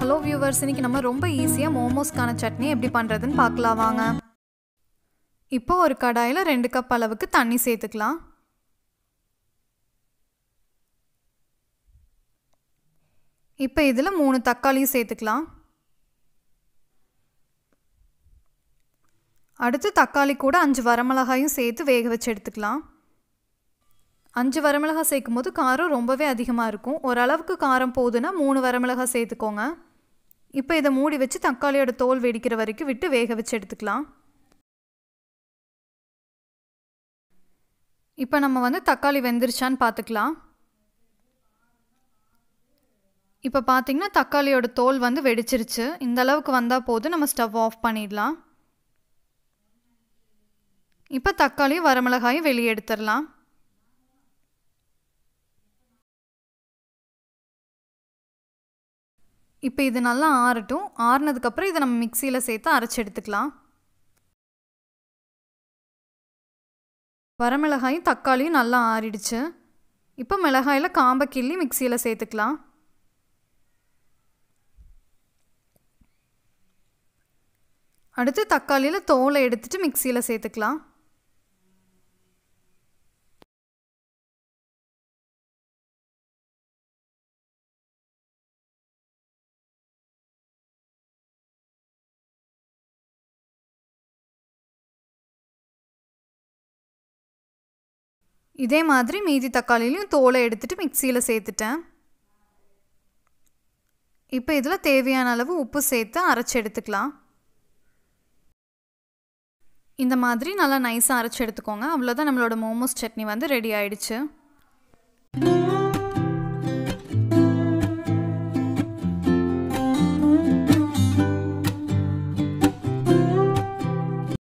hello viewers இன்னைக்கு நம்ம ரொம்ப ஈஸியாக மோமோஸ்க்கான சட்னி எப்படி பண்ணுறதுன்னு பார்க்கலாம் வாங்க இப்போ ஒரு கடாயில் ரெண்டு கப் அளவுக்கு தண்ணி சேர்த்துக்கலாம் இப்போ இதில் மூணு தக்காளியும் சேர்த்துக்கலாம் அடுத்து தக்காளி கூட அஞ்சு வரமிளகாயும் சேர்த்து வேக வச்சு எடுத்துக்கலாம் அஞ்சு வரமிளகாய் சேர்க்கும் போது காரம் ரொம்பவே அதிகமாக இருக்கும் ஓரளவுக்கு காரம் போதுன்னா மூணு வரமிளகாய் சேர்த்துக்கோங்க இப்போ இதை மூடி வச்சு தக்காளியோட தோல் வெடிக்கிற வரைக்கும் விட்டு வேக வச்சு எடுத்துக்கலாம் இப்போ நம்ம வந்து தக்காளி வெந்துருச்சான்னு பார்த்துக்கலாம் இப்போ பார்த்தீங்கன்னா தக்காளியோட தோல் வந்து வெடிச்சிருச்சு இந்த அளவுக்கு வந்தால் போதும் நம்ம ஸ்டவ் ஆஃப் பண்ணிடலாம் இப்போ தக்காளியும் வரமிளகாயும் வெளியே எடுத்துடலாம் இப்போ இது நல்லா ஆறட்டும் ஆறுனதுக்கப்புறம் இதை நம்ம மிக்சியில் சேர்த்து அரைச்சி எடுத்துக்கலாம் வரமிளகாயும் தக்காளியும் நல்லா ஆறிடுச்சு இப்போ மிளகாயில் காம்பை கிள்ளி மிக்சியில் சேர்த்துக்கலாம் அடுத்து தக்காளியில் தோலை எடுத்துட்டு மிக்சியில் சேர்த்துக்கலாம் இதே மாதிரி மீதி தக்காளிலையும் தோலை எடுத்துட்டு மிக்சியில் சேர்த்துட்டேன் இப்போ இதில் தேவையான அளவு உப்பு சேர்த்து அரைச்சி எடுத்துக்கலாம் இந்த மாதிரி நல்லா நைஸாக அரைச்சி எடுத்துக்கோங்க அவ்வளோதான் நம்மளோட மோமோஸ் சட்னி வந்து ரெடி ஆயிடுச்சு